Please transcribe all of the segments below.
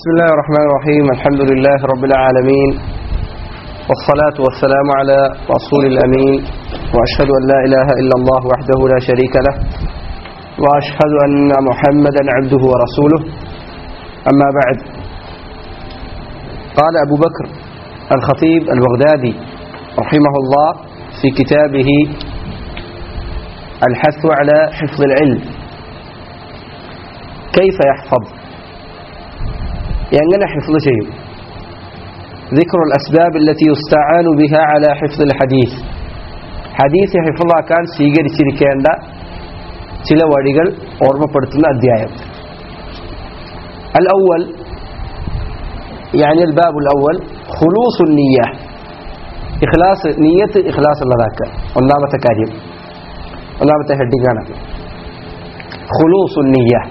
بسم الله الرحمن الرحيم الحمد لله رب العالمين والصلاة والسلام على رسول الأمين وأشهد أن لا إله إلا الله وحده لا شريك له وأشهد أن محمدا عبده ورسوله أما بعد قال أبو بكر الخطيب البغدادي رحمه الله في كتابه الحث على حفظ العلم كيف يحفظ എങ്ങനെ ഹിഫ്ള് ചെയ്യും ذكر الأسباب التي يستعان بها على حفظ الحديث ഹദീസ് ഹിഫ്ളാക്കാൻ സ്വീകരിച്ചിരിക്കേണ്ട ചില വഴികൾ ഓർമ്മപ്പെടുത്തുന്ന അധ്യായം الأول يعني الباب الأول خلوص النية ഇഖ്ലാസ് നിയ്യത്ത് ഇഖ്ലാസ് ഉള്ളതാക്കുക ഒന്നാമത്തെ കാര്യം ഒന്നാമത്തെ ഹെഡിംഗ് ആണ് خلوص النية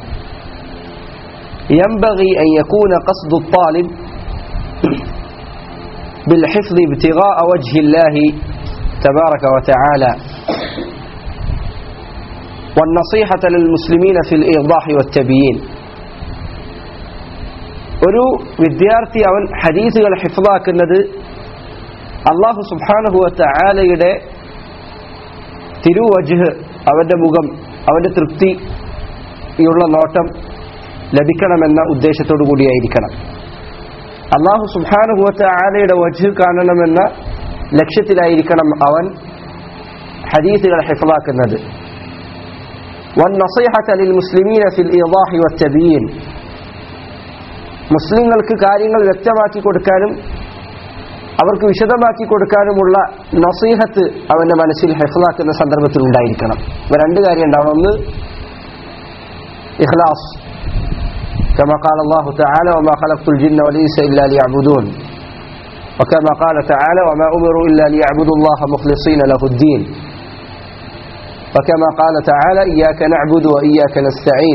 ينبغي أن يكون قصد الطالب بالحفظ ابتغاء وجه الله تبارك وتعالى والنصيحة للمسلمين في الإيضاح والتبيين ഒരു വിദ്യാർത്ഥി അവൻ ഹദീസുകൾ ഹിഫ്ലാക്കുന്നത് അള്ളാഹു സുബാനുഭവത്തെ ആലയുടെ തിരുവജ് അവന്റെ മുഖം അവന്റെ തൃപ്തിയുള്ള നോട്ടം ലഭിക്കണമെന്ന ഉദ്ദേശത്തോടു കൂടിയായിരിക്കണം അള്ളാഹു സുബാനുഭവത്തെ ആലയുടെ വജ് കാണണമെന്ന ലക്ഷ്യത്തിലായിരിക്കണം അവൻ ഹദീസുകൾ ഹിഫ്ലാക്കുന്നത് والنصيحة للمسلمين في الإيضاح والتبيين മുസ്ലിങ്ങൾക്ക് കാര്യങ്ങൾ വ്യക്തമാക്കി കൊടുക്കാനും അവർക്ക് വിശദമാക്കി കൊടുക്കാനുമുള്ള നസീഹത്ത് അവന്റെ മനസ്സിൽ ഹെഫ്ലാക്കുന്ന സന്ദർഭത്തിൽ ഉണ്ടായിരിക്കണം ഇവ രണ്ട് കാര്യം ഉണ്ടാവണം ഒന്ന് ഇഖ്ലാസ് كما قال الله تعالى وما خلقت الجن والإنس إلا ليعبدون وكما قال تعالى وما أمروا إلا ليعبدوا الله مخلصين له الدين وكما قال تعالى إياك نعبد وإياك نستعين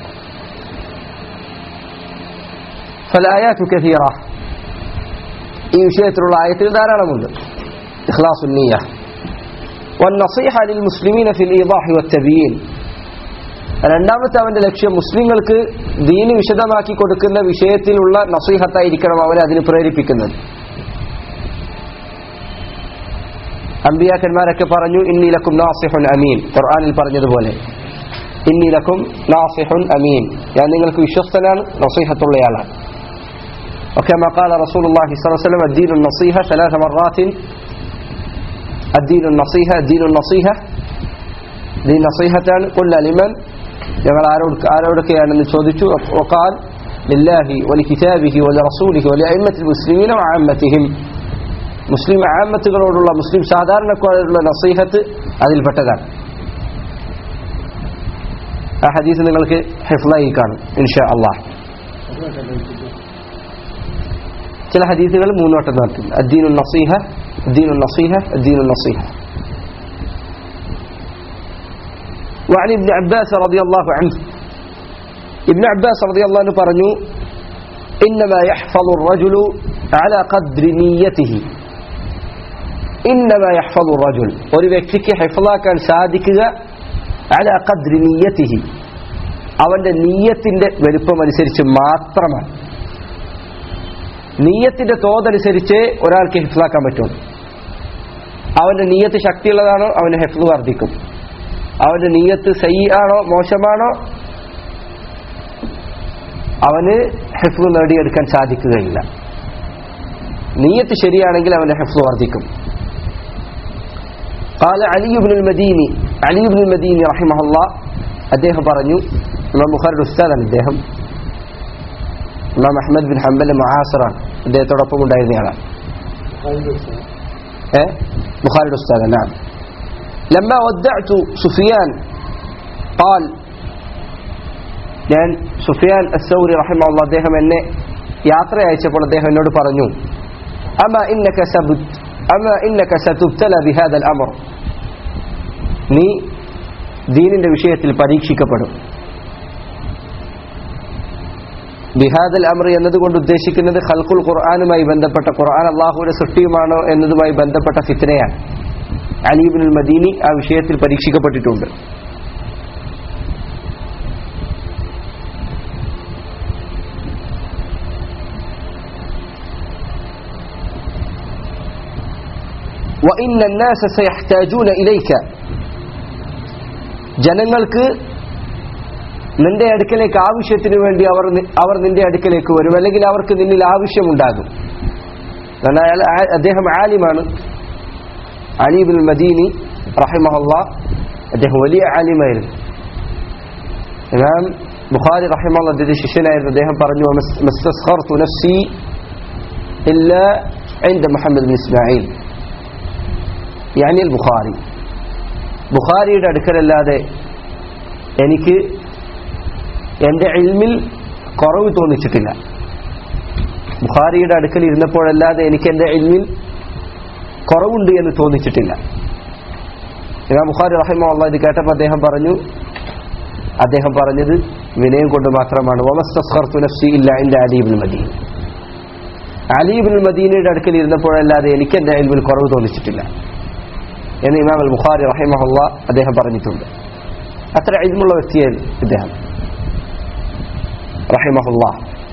فالآيات كثيرة ഈ വിഷയത്തിലുള്ള ആയത്തിൽ ധാരാളമുണ്ട് ഇഖ്ലാസു النية والنصيحة للمسلمين في الإيضاح والتبيين രണ്ടാമത്തെ അവന്റെ ലക്ഷ്യം മുസ്ലിങ്ങൾക്ക് ദീന് വിശദമാക്കി കൊടുക്കുന്ന വിഷയത്തിലുള്ള നസീഹത്തായിരിക്കണം അവനെ അതിന് പ്രേരിപ്പിക്കുന്നത് അമ്പിയാക്കന്മാരൊക്കെ പറഞ്ഞു ഇന്നീലക്കും നാസിഹുൻ അമീൻ ഖുർആനിൽ പറഞ്ഞതുപോലെ ഇന്നീലക്കും നാസിഹുൻ അമീൻ ഞാൻ നിങ്ങൾക്ക് വിശ്വസ്തനാണ് നസീഹത്തുള്ളയാളാണ് وكما قال رسول الله صلى الله عليه وسلم الدين النصيحة ثلاث مرات الدين النصيحة الدين النصيحة دين نصيحة قلنا لمن ഞങ്ങൾ ആരോട് ആരോടൊക്കെയാണെന്ന് ചോദിച്ചു وقال لله ولكتابه ولرسوله ولأئمة المسلمين وعامتهم മുസ്ലിം ആമത്തുകളോടുള്ള മുസ്ലിം സാധാരണക്കാരോടുള്ള നസീഹത്ത് അതിൽപ്പെട്ടതാണ് ആ ഹദീസ് നിങ്ങൾക്ക് ഹെഫ്ലായി കാണും ഇൻഷാ അള്ളാഹ് ചില ഹദീസുകൾ മൂന്നോട്ടം നടത്തും അദ്ദീനു നസീഹ അദ്ദീനു നസീഹ അദ്ദീനു നസീഹ وعن ابن عباس رضي الله عنه ابن عباس رضي الله عنه പറഞ്ഞു إنما يحفظ الرجل على قدر نيته إنما يحفظ الرجل ഒരു വ്യക്തിക്ക് ഹിഫ്ലാക്കാൻ സാധിക്കുക على قدر نيته അവന്റെ നീയത്തിന്റെ വലുപ്പം അനുസരിച്ച് മാത്രമാണ് നീയത്തിന്റെ തോതനുസരിച്ച് ഒരാൾക്ക് ഹിഫ്ലാക്കാൻ പറ്റുള്ളൂ അവന്റെ നീയത്ത് ശക്തിയുള്ളതാണോ അവന് ഹെഫ്ല് വർദ്ധിക്കും അവന്റെ നീയത്ത് സൈ ആണോ മോശമാണോ അവന് ഹെഫ്ല് നേടിയെടുക്കാൻ സാധിക്കുകയില്ല നീയത്ത് ശരിയാണെങ്കിൽ അവന്റെ ഹെഫ്ല് വർദ്ധിക്കും قال علي بن المديني علي بن المديني رحمه الله അദ്ദേഹം പറഞ്ഞു ഇമാം ബുഖാരിയുടെ ഉസ്താദാണ് അദ്ദേഹം ഇമാം അഹമ്മദ് ബിൻ ഹംബൽ മഹാസറാണ് അദ്ദേഹത്തോടൊപ്പം ഉണ്ടായിരുന്നയാളാണ് ഏ ബുഖാരിയുടെ ഉസ്താദ് നാം لما ودعت سفيان قال ഞാൻ സുഫിയാൻ അസൗരി റഹിമുള്ള അദ്ദേഹം എന്നെ യാത്ര അയച്ചപ്പോൾ അദ്ദേഹം എന്നോട് പറഞ്ഞു അമ ഇന്നക സബുത് അമ ഇന്നക സതുബ്തല ബിഹാദ അമർ നീ ദീനിന്റെ വിഷയത്തിൽ പരീക്ഷിക്കപ്പെടും ബിഹാദൽ അമർ എന്നതുകൊണ്ട് ഉദ്ദേശിക്കുന്നത് ഖൽഖുൽ ഖുർആാനുമായി ബന്ധപ്പെട്ട ഖുർആൻ അള്ളാഹുവിന്റെ സൃഷ്ടിയുമാണോ എന്നതുമായി ബന്ധപ്പെട്ട ഫിത്തനയാണ് അലീബിനുൽ മദീനി ആ വിഷയത്തിൽ പരീക്ഷിക്കപ്പെട്ടിട്ടുണ്ട് وإن الناس سيحتاجون إليك ജനങ്ങൾക്ക് നിന്റെ അടുക്കലേക്ക് ആവശ്യത്തിന് വേണ്ടി അവർ നി- അവർ നിന്റെ അടുക്കലേക്ക് വരും അല്ലെങ്കിൽ അവർക്ക് നിന്നിൽ ആവശ്യമുണ്ടാകും കാരണം അയാൾ ആ- അദ്ദേഹം ആലിമാണ് അലീബുൽ മദീനി റഹിമഹല്ല അദ്ദേഹം വലിയ ആലിമായിരുന്നു ഇമാം ബുഖാരി റഹിമല്ല അദ്ദേഹത്തെ ശിഷ്യനായിരുന്നു അദ്ദേഹം പറഞ്ഞു "മസ്- മസ്തസ്ഖർതു നഫ്സി ഇല്ലാ عند محمد بن إسماعيل يعني البخاري ബുഖാരിയുടെ അടുക്കലല്ലാതെ എനിക്ക് എൻ്റെ ഇൽമിൽ കുറവ് തോന്നിച്ചിട്ടില്ല ബുഖാരിയുടെ അടുക്കൽ ഇരുന്നപ്പോഴല്ലാതെ എനിക്ക് എൻ്റെ ഇൽമിൽ കുറവുണ്ട് എന്ന് തോന്നിച്ചിട്ടില്ല ഇമാം ബുഖാരി റഹിമ അള്ളാഹ് ഇത് കേട്ടപ്പോൾ അദ്ദേഹം പറഞ്ഞു അദ്ദേഹം പറഞ്ഞത് വിനയം കൊണ്ട് മാത്രമാണ് വമസ്തസ്ഖർതു നഫ്സി ഇല്ല എൻ്റെ അലീബുൽ മദീൻ അലീബുൽ മദീനയുടെ അടുക്കൽ ഇരുന്നപ്പോഴല്ലാതെ എനിക്ക് എൻ്റെ ഇൽമിൽ കുറവ് തോന്നിച്ചിട്ടില്ല എന്ന് ഇമാം അൽ ബുഖാരി റഹിമഹുല്ല അദ്ദേഹം പറഞ്ഞിട്ടുണ്ട് അത്ര ഇൽമുള്ള വ്യക്തിയായിരുന്നു ഇദ്ദേഹം റഹിമഹുല്ല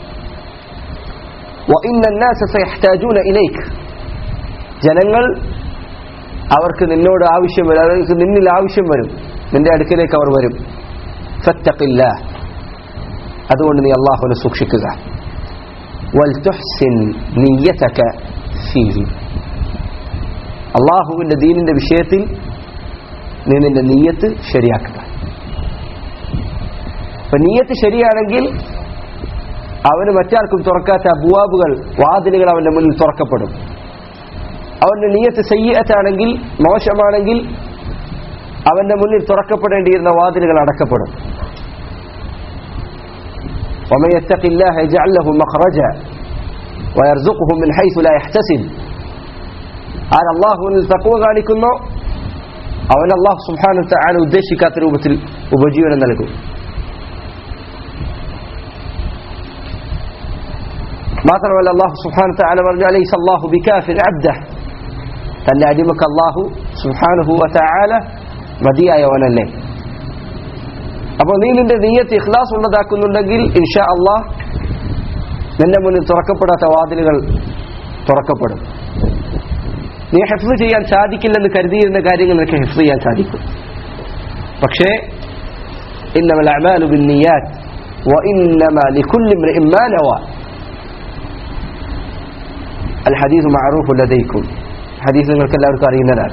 وإن الناس سيحتاجون إليك ജനങ്ങൾ അവർക്ക് നിന്നോട് ആവശ്യം വരും അവർക്ക് നിന്നിൽ ആവശ്യം വരും നിന്റെ അടുക്കലേക്ക് അവർ വരും ഫത്തഖില്ല അതുകൊണ്ട് നീ അള്ളാഹുവിനെ സൂക്ഷിക്കുക വൽതുഹ്സിൻ നിയ്യതക ഫീഹി അള്ളാഹുവിന്റെ ദീനിന്റെ വിഷയത്തിൽ നീ നിന്റെ നീയത്ത് ശരിയാക്കുക അപ്പൊ നീയത്ത് ശരിയാണെങ്കിൽ അവന് മറ്റാർക്കും തുറക്കാത്ത അബുവാബുകൾ വാതിലുകൾ അവന്റെ മുന്നിൽ തുറക്കപ്പെടും അവന്റെ നീയത്ത് സയ്യത്താണെങ്കിൽ മോശമാണെങ്കിൽ അവന്റെ മുന്നിൽ തുറക്കപ്പെടേണ്ടിയിരുന്ന വാതിലുകൾ അടക്കപ്പെടും ومن يتق الله يجعل له مخرجا ويرزقه من حيث لا يحتسب ആര് അള്ളാഹുവിൽ തക്കുവ കാണിക്കുന്നോ അവൻ അള്ളാഹു സുബ്ഹാനഹു തആല ഉദ്ദേശിക്കാത്ത രൂപത്തിൽ ഉപജീവനം നൽകും മാത്രമല്ല അള്ളാഹു സുബ്ഹാനഹു തആല പറഞ്ഞു അലൈസ അല്ലാഹു ബികാഫിൻ അബ്ദഹ തന്റെ അടിമക്ക് അള്ളാഹു സുബ്ഹാനഹു വതആല മതിയായവനല്ലേ അപ്പോൾ നീ നിന്റെ നീയത്ത് ഇഖ്ലാസ് ഉള്ളതാക്കുന്നുണ്ടെങ്കിൽ ഇൻഷാ അള്ളാഹ് നിന്റെ മുന്നിൽ തുറക്കപ്പെടാത്ത വാതിലുകൾ തുറക്കപ്പെടും നീ ഹെഫ്സ് ചെയ്യാൻ സാധിക്കില്ലെന്ന് കരുതിയിരുന്ന കാര്യങ്ങൾ നിനക്ക് ഹെഫ്സ് ചെയ്യാൻ സാധിക്കും പക്ഷേ إنما الأعمال بالنيات وإنما لكل امرئ ما نوى الحديث معروف لديكم حديث നിങ്ങൾക്ക് എല്ലാവർക്കും അറിയുന്നതാണ്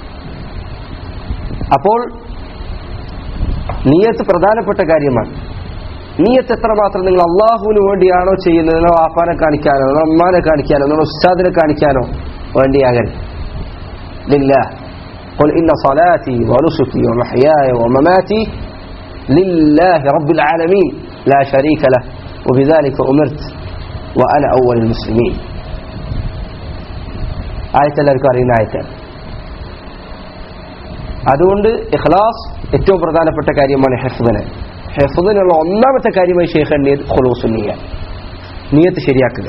അപ്പോൾ നീയത്ത് പ്രധാനപ്പെട്ട കാര്യമാണ് നീയത്ത് എത്രമാത്രം നിങ്ങൾ അള്ളാഹുവിന് വേണ്ടിയാണോ ചെയ്യുന്നത് നിങ്ങളെ വാപ്പാനെ കാണിക്കാനോ നിങ്ങളെ അമ്മാനെ കാണിക്കാനോ നിങ്ങളെ ഉസ്താദിനെ കാണിക്കാനോ വേണ്ടിയാകരുത് لله قل إن صلاتي ونسكي ومحياي ومماتي لله رب العالمين لا شريك له وبذلك أمرت وأنا أول المسلمين ആയത്ത് എല്ലാവർക്കും അറിയുന്ന ആയത്താണ് അതുകൊണ്ട് ഇഖ്ലാസ് ഏറ്റവും പ്രധാനപ്പെട്ട കാര്യമാണ് ഹെഫ്ദിന് ഹെഫ്ദിനുള്ള ഒന്നാമത്തെ കാര്യമായി ഷെയ്ഖ് എണ്ണിയത് ഖുലൂസു നീയ നീയത്ത് ശരിയാക്കുക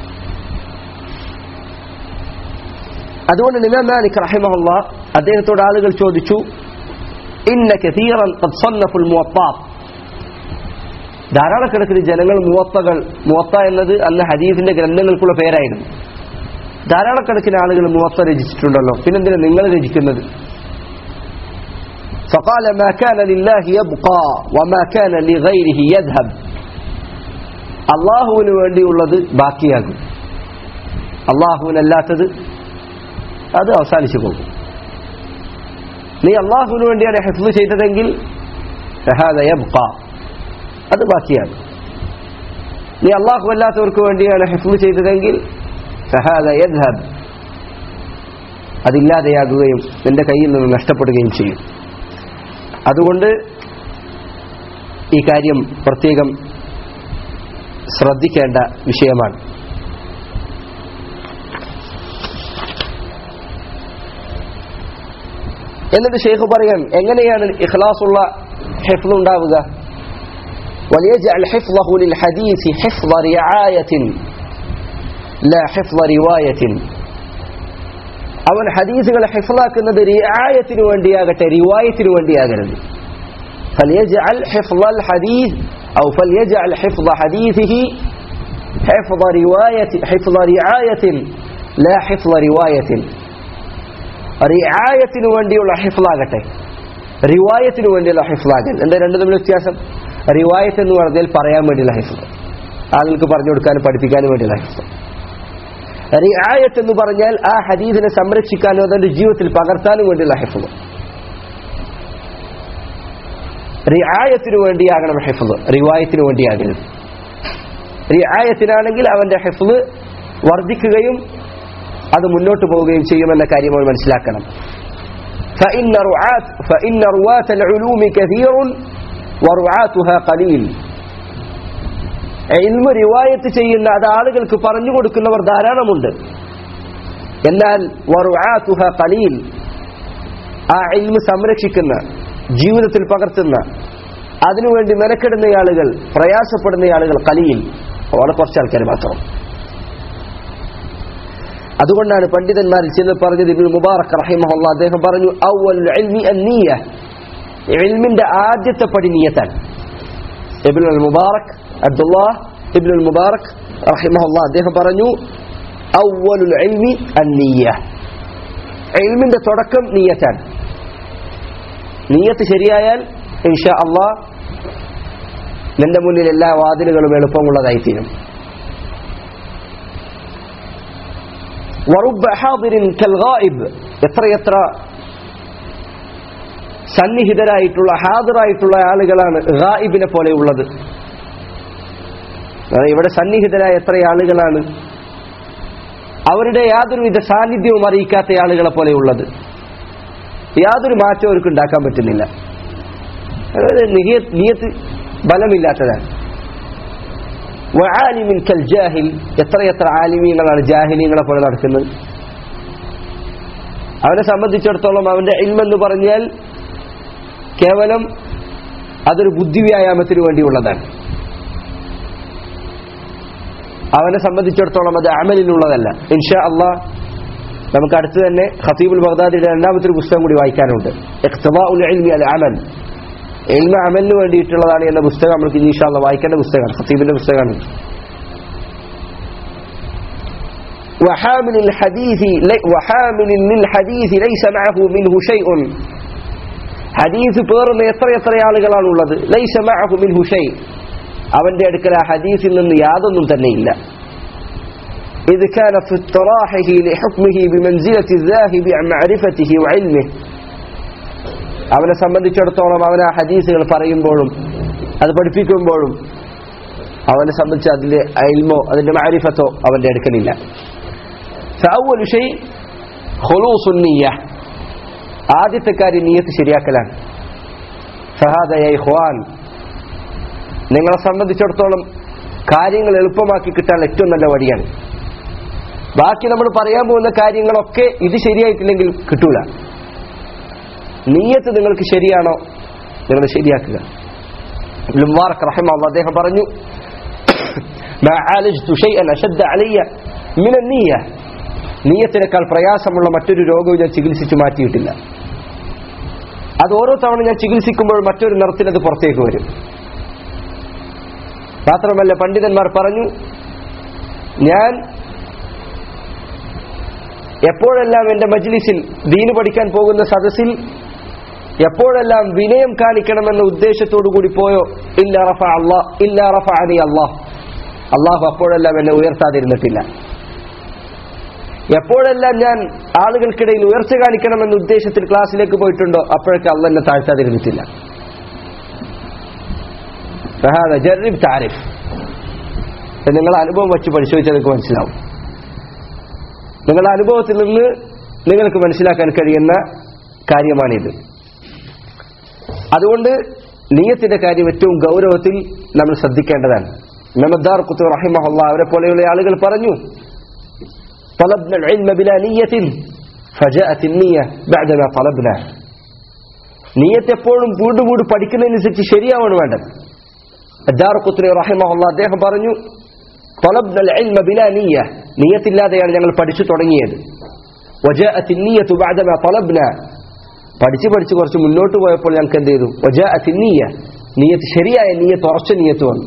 അതുകൊണ്ട് നിമാം മാലിക് റഹിമഹുള്ള അദ്ദേഹത്തോട് ആളുകൾ ചോദിച്ചു ഇന്ന കതീറൻ ഖദ് സന്നഫുൽ മുവത്താത്ത് ധാരാളക്കണക്കിന് ജനങ്ങൾ മുവത്തകൾ മുവത്ത എന്നത് അന്ന് ഹദീസിന്റെ ഗ്രന്ഥങ്ങൾക്കുള്ള പേരായിരുന്നു ധാരാളക്കണക്കിന് ആളുകൾ മുവത്ത രചിച്ചിട്ടുണ്ടല്ലോ പിന്നെന്തിനാ നിങ്ങൾ രചിക്കുന്നത് فقال ما كان لله يبقى وما كان لغيره يذهب അള്ളാഹുവിന് വേണ്ടിയുള്ളത് ബാക്കിയാകും അള്ളാഹുവിനല്ലാത്തത് അത് അവസാനിച്ചു പോകും നീ അള്ളാഹുവിന് വേണ്ടിയാണ് ഹെഫ്ല് ചെയ്തതെങ്കിൽ ഫഹാദ യബ്ഖ അത് ബാക്കിയാകും നീ അള്ളാഹു അല്ലാത്തവർക്ക് വേണ്ടിയാണ് ഹെഫ്ല് ചെയ്തതെങ്കിൽ ഫഹാദ യദ്ഹബ് അതില്ലാതെയാകുകയും നിന്റെ കയ്യിൽ നിന്ന് നഷ്ടപ്പെടുകയും ചെയ്യും അതുകൊണ്ട് ഈ കാര്യം പ്രത്യേകം ശ്രദ്ധിക്കേണ്ട വിഷയമാണ് എന്നിട്ട് ഷെയ്ഖ് പറയാൻ എങ്ങനെയാണ് ഇഖ്ലാസുള്ള ഹിഫ്ള് ഉണ്ടാവുക وليجعل حفظه للحديث حفظ رعاية لا حفظ رواية അവൻ ഹദീസുകളെ ഹിഫ്ലാക്കുന്നത് റിയായത്തിന് വേണ്ടിയാകട്ടെ റിവായത്തിന് വേണ്ടിയാകരുത് فليجعل حفظ الحديث أو فليجعل حفظ حديثه حفظ رواية حفظ رعاية لا حفظ رواية റിയായത്തിന് വേണ്ടിയുള്ള ഹിഫ്ലാകട്ടെ റിവായത്തിന് വേണ്ടിയുള്ള ഹിഫ്ലാകൽ എന്താ രണ്ടു തമ്മിൽ വ്യത്യാസം റിവായത്ത് എന്ന് പറഞ്ഞാൽ പറയാൻ വേണ്ടിയുള്ള ഹിഫ്ല് ആളുകൾക്ക് പറഞ്ഞു കൊടുക്കാനും പഠിപ്പിക്കാനും വേണ്ടിയുള്ള ഹിഫ്ല് റിയായത്ത് എന്ന് പറഞ്ഞാൽ ആ ഹദീദിനെ സംരക്ഷിക്കാനും അതിന്റെ ജീവിതത്തിൽ പകർത്താനും വേണ്ടിയുള്ള ഹിഫ്ല് റിയായത്തിന് വേണ്ടിയാകണം ഹിഫ്ല് റിവായത്തിന് വേണ്ടിയാകരുത് റിയായത്തിനാണെങ്കിൽ അവന്റെ ഹിഫ്ല് വർദ്ധിക്കുകയും അത് മുന്നോട്ട് പോവുകയും ചെയ്യുമെന്ന കാര്യം അവൻ മനസ്സിലാക്കണം فإن رعاة فإن رواة العلوم كثير ورعاتها قليل ഇൽമ റിവായത്ത് ചെയ്യുന്ന അത് ആളുകൾക്ക് പറഞ്ഞു കൊടുക്കുന്നവർ ധാരാളമുണ്ട് എന്നാൽ വറുആതുഹ ഖലീൽ ആ ഇൽമ സംരക്ഷിക്കുന്ന ജീവിതത്തിൽ പകർത്തുന്ന അതിനുവേണ്ടി മെനക്കെടുന്ന ആളുകൾ പ്രയാസപ്പെടുന്ന ആളുകൾ കലിയിൽ വളരെ കുറച്ച് ആൾക്കാർ മാത്രം അതുകൊണ്ടാണ് പണ്ഡിതന്മാരിൽ ചിലർ പറഞ്ഞത് ഇബ്നു മുബാറക് റഹിമഹുള്ള അദ്ദേഹം പറഞ്ഞു അവൽ ഇൽമി അന്നിയ ഇൽമിന്റെ ആദ്യത്തെ പടി നിയത്താൻ ഇബ്നു മുബാറക് അബ്ദുല്ലാഹ് ഇബ്നു മുബാറക് റഹിമഹുള്ള അദ്ദേഹം പറഞ്ഞു അവലുൽ ഇൽമി അന്നിയ ഇൽമിന്റെ തുടക്കം നിയത്താൻ നീയത്ത് ശരിയായാൽ ഇൻഷാ അള്ളാഹ് നിന്റെ മുന്നിൽ എല്ലാ വാതിലുകളും എളുപ്പമുള്ളതായിത്തീരും വറുബ ഹാദിരിൻ കൽഗായിബ് എത്രയെത്ര സന്നിഹിതരായിട്ടുള്ള ഹാദിറായിട്ടുള്ള ആളുകളാണ് ഗായിബിനെ പോലെയുള്ളത് അതായത് ഇവിടെ സന്നിഹിതരായ എത്ര ആളുകളാണ് അവരുടെ യാതൊരുവിധ സാന്നിധ്യവും അറിയിക്കാത്ത ആളുകളെ പോലെയുള്ളത് യാതൊരു മാറ്റവും അവർക്ക് ഉണ്ടാക്കാൻ പറ്റുന്നില്ല അതായത് നിയത്ത് നിയത്ത് ബലമില്ലാത്തതാണ് വആലിമിൻ കൽ ജാഹിൽ എത്രയെത്ര ആലിമീങ്ങളാണ് ജാഹിലീങ്ങളെ പോലെ നടക്കുന്നത് അവനെ സംബന്ധിച്ചിടത്തോളം അവന്റെ ഇൽമെന്ന് പറഞ്ഞാൽ കേവലം അതൊരു ബുദ്ധി വ്യായാമത്തിന് വേണ്ടിയുള്ളതാണ് അവനെ സംബന്ധിച്ചിടത്തോളം അത് അമലിനുള്ളതല്ല ഇൻഷാ അള്ളാഹ് നമുക്ക് അടുത്ത് തന്നെ ഖത്തീബുൽ ബഗ്ദാദിയുടെ രണ്ടാമത്തെ ഒരു പുസ്തകം കൂടി വായിക്കാനുണ്ട് ഇഖ്തിദാഉൽ ഇൽമി അൽ അമൽ ഇൽമ അമലിന് വേണ്ടിയിട്ടുള്ളതാണ് എന്ന പുസ്തകം നമുക്ക് ഇൻഷാ അള്ളാഹ് വായിക്കേണ്ട പുസ്തകമാണ് ഖത്തീബിന്റെ പുസ്തകമാണ് وحامل الحديث لي وحامل للحديث ليس معه منه شيء ഹദീസ് പേറുന്ന എത്ര എത്ര ആളുകളാണുള്ളത് ലൈസ മഅഹു മിൻഹു ഷൈ അവന്റെ അടുക്കൽ ആ ഹദീസിൽ നിന്ന് യാതൊന്നും തന്നെയില്ല إذ كان في اطراحه لحكمه بمنزلة الذاهب عن معرفته وعلمه അവനെ സംബന്ധിച്ചിടത്തോളം അവൻ ആ ഹദീസുകൾ പറയുമ്പോഴും അത് പഠിപ്പിക്കുമ്പോഴും അവനെ സംബന്ധിച്ച് അതിന്റെ അയൽമോ അതിന്റെ മാരിഫത്തോ അവന്റെ അടുക്കലില്ല فأول شيء خلوص النية ആദ്യത്തെ കാര്യം നീയത്ത് ശരിയാക്കലാണ് ഫഹാദ യാ ഇഖ്വാൻ നിങ്ങളെ സംബന്ധിച്ചിടത്തോളം കാര്യങ്ങൾ എളുപ്പമാക്കി കിട്ടാൻ ഏറ്റവും നല്ല വഴിയാണ് ബാക്കി നമ്മൾ പറയാൻ പോകുന്ന കാര്യങ്ങളൊക്കെ ഇത് ശരിയായിട്ടില്ലെങ്കിൽ കിട്ടൂല നീയത്ത് നിങ്ങൾക്ക് ശരിയാണോ നിങ്ങൾ ശരിയാക്കുക ലുമാർക്ക് റഹിമ അദ്ദേഹം പറഞ്ഞു ما عالجت شيئا أشد علي من النية നീയത്തിനേക്കാൾ പ്രയാസമുള്ള മറ്റൊരു രോഗവും ഞാൻ ചികിത്സിച്ചു മാറ്റിയിട്ടില്ല അത് ഓരോ തവണ ഞാൻ ചികിത്സിക്കുമ്പോൾ മറ്റൊരു നിറത്തിൽ അത് പുറത്തേക്ക് വരും മാത്രമല്ല പണ്ഡിതന്മാർ പറഞ്ഞു ഞാൻ എപ്പോഴെല്ലാം എൻ്റെ മജ്ലിസിൽ ദീന് പഠിക്കാൻ പോകുന്ന സദസ്സിൽ എപ്പോഴെല്ലാം വിനയം കാണിക്കണമെന്ന ഉദ്ദേശത്തോടു കൂടി പോയോ ഇല്ല റഫ അള്ളാഹ് ഇല്ല റഫ അനി അള്ളാഹ് അള്ളാഹു അപ്പോഴെല്ലാം എന്നെ ഉയർത്താതിരുന്നിട്ടില്ല എപ്പോഴെല്ലാം ഞാൻ ആളുകൾക്കിടയിൽ ഉയർച്ച കാണിക്കണമെന്ന ഉദ്ദേശത്തിൽ ക്ലാസ്സിലേക്ക് പോയിട്ടുണ്ടോ അപ്പോഴൊക്കെ അള്ള എന്നെ താഴ്ത്താതിരുന്നിട്ടില്ല ജറിബ് താരിഫ് നിങ്ങളുടെ അനുഭവം വെച്ച് പരിശോധിച്ചാൽ നിങ്ങൾക്ക് മനസ്സിലാവും നിങ്ങളുടെ അനുഭവത്തിൽ നിന്ന് നിങ്ങൾക്ക് മനസ്സിലാക്കാൻ കഴിയുന്ന കാര്യമാണിത് അതുകൊണ്ട് നീയത്തിന്റെ കാര്യം ഏറ്റവും ഗൗരവത്തിൽ നമ്മൾ ശ്രദ്ധിക്കേണ്ടതാണ് നമദ്ദാർ കുത്തു റഹിമഹുള്ള അവരെ പോലെയുള്ള ആളുകൾ പറഞ്ഞു طلبنا العلم بلا نية فجاءت النية بعدما طلبنا നീയത്ത് എപ്പോഴും വീണ്ടും വീണ്ടും പഠിക്കുന്നതിനനുസരിച്ച് ശരിയാവാണ് വേണ്ടത് അദ്ദാറുഖുത്രി റഹിമഹുള്ള അദ്ദേഹം പറഞ്ഞു طلبنا العلم بلا نية നിയത്തില്ലാതെയാണ് ഞങ്ങൾ പഠിച്ചു തുടങ്ങിയത് وجاءت النية بعدما طلبنا പഠിച്ച് പഠിച്ച് കുറച്ച് മുന്നോട്ട് പോയപ്പോൾ ഞങ്ങൾക്ക് എന്ത് ചെയ്തു وجاءت النية നിയത്ത് ശരിയായ നിയത്ത് ഉറച്ച നിയത്ത് വന്നു